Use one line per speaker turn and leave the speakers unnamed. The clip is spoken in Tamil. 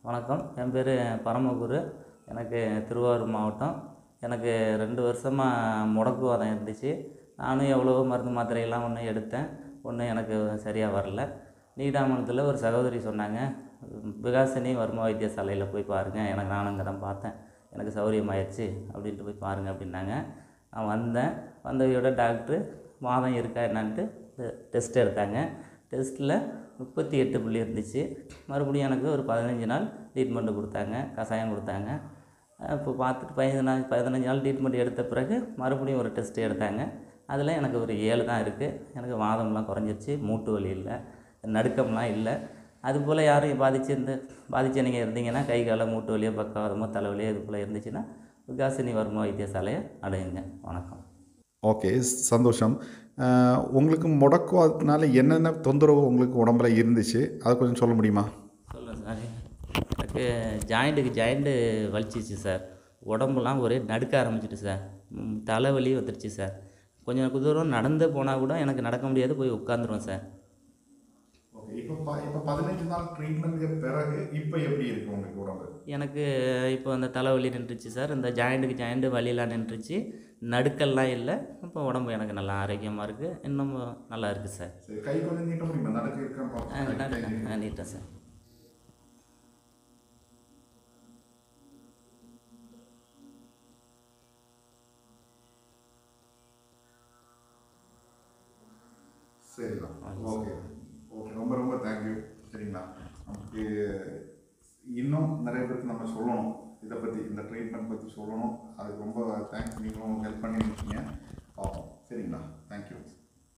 வணக்கம் என் பேர் பரமகுரு எனக்கு திருவாரூர் மாவட்டம் எனக்கு ரெண்டு வருஷமாக முடக்குவாதம் இருந்துச்சு நானும் எவ்வளவோ மருந்து மாத்திரையெல்லாம் ஒன்று எடுத்தேன் ஒன்றும் எனக்கு சரியாக வரல நீடாமங்கலத்தில் ஒரு சகோதரி சொன்னாங்க விகாசினி வர்ம வைத்தியசாலையில் போய் பாருங்கள் எனக்கு நானும் அங்கே தான் பார்த்தேன் எனக்கு சௌரியமாயிடுச்சு அப்படின்ட்டு போய் பாருங்கள் அப்படின்னாங்க நான் வந்தேன் வந்தவையோட டாக்டரு வாதம் இருக்கா என்னான்ட்டு டெஸ்ட் எடுத்தாங்க டெஸ்ட்டில் முப்பத்தி எட்டு புள்ளி இருந்துச்சு மறுபடியும் எனக்கு ஒரு பதினஞ்சு நாள் ட்ரீட்மெண்ட்டு கொடுத்தாங்க கஷாயம் கொடுத்தாங்க இப்போ பார்த்துட்டு பதினஞ்சு நாள் பதினஞ்சு நாள் ட்ரீட்மெண்ட் எடுத்த பிறகு மறுபடியும் ஒரு டெஸ்ட்டு எடுத்தாங்க அதில் எனக்கு ஒரு ஏழு தான் இருக்குது எனக்கு வாதம்லாம் குறைஞ்சிருச்சு மூட்டு வலி இல்லை நடுக்கம்லாம் இல்லை அதுபோல் யாரும் பாதிச்சிருந்து பாதிச்சு நீங்கள் இருந்தீங்கன்னா கை கால மூட்டு வலியோ பக்கவாதமோ தலைவலியோ இது போல் இருந்துச்சுன்னா விகாசினி வர்ம வைத்தியசாலையை அடையுங்க வணக்கம்
ஓகே சந்தோஷம் அஹ், உங்களுக்கு முடக்குவாதத்தினால என்னென்ன தொந்தரவு உங்களுக்கு உடம்புல இருந்துச்சு அதை கொஞ்சம் சொல்ல முடியுமா
சொல்லுங்கள் சார் எனக்கு ஜாயிண்ட்டுக்கு ஜாயிண்ட்டு வலிச்சிச்சு சார் உடம்புலாம் ஒரே நடுக்க ஆரம்பிச்சிட்டு சார் ம், தலைவலி வந்துடுச்சு சார் கொஞ்சம் தூரம் நடந்து போனால் கூட எனக்கு நடக்க முடியாது போய் உட்காந்துருவேன் சார்
ஓகே இப்போ இப்போ பதினஞ்சு நாள் ட்ரீட்மெண்ட்டுக்கு பிறகு இப்போ எப்படி இருக்கு உங்களுக்கு உடம்பு
எனக்கு இப்போ அந்த தலைவலி நின்றுச்சு சார் இந்த ஜாயிண்ட்டுக்கு ஜாயிண்ட்டு வலியெல்லாம் நின்றுச்சு நடுக்கல்லாம் இல்லை இப்போ உடம்பு எனக்கு நல்லா ஆரோக்கியமாக இருக்குது இன்னும் நல்லா இருக்குது சார்
சரி கை கொஞ்சம் நீட்ட முடியுமா நடக்க
ஆ, நடுக்க
இருக்க
ஆ, நீட்டேன் சார்
சரிங்களா ஓகே ஓகே ரொம்ப ரொம்ப தேங்க்யூ சரிங்களா நமக்கு இன்னும் நிறைய பேருக்கு நம்ம சொல்லணும் இதை பற்றி இந்த ட்ரீட்மெண்ட் பற்றி சொல்லணும் அதுக்கு ரொம்ப தேங்க்ஸ் நீங்களும் ஹெல்ப் பண்ணியிருக்கீங்க பார்ப்போம் சரிங்களா தேங்க்யூ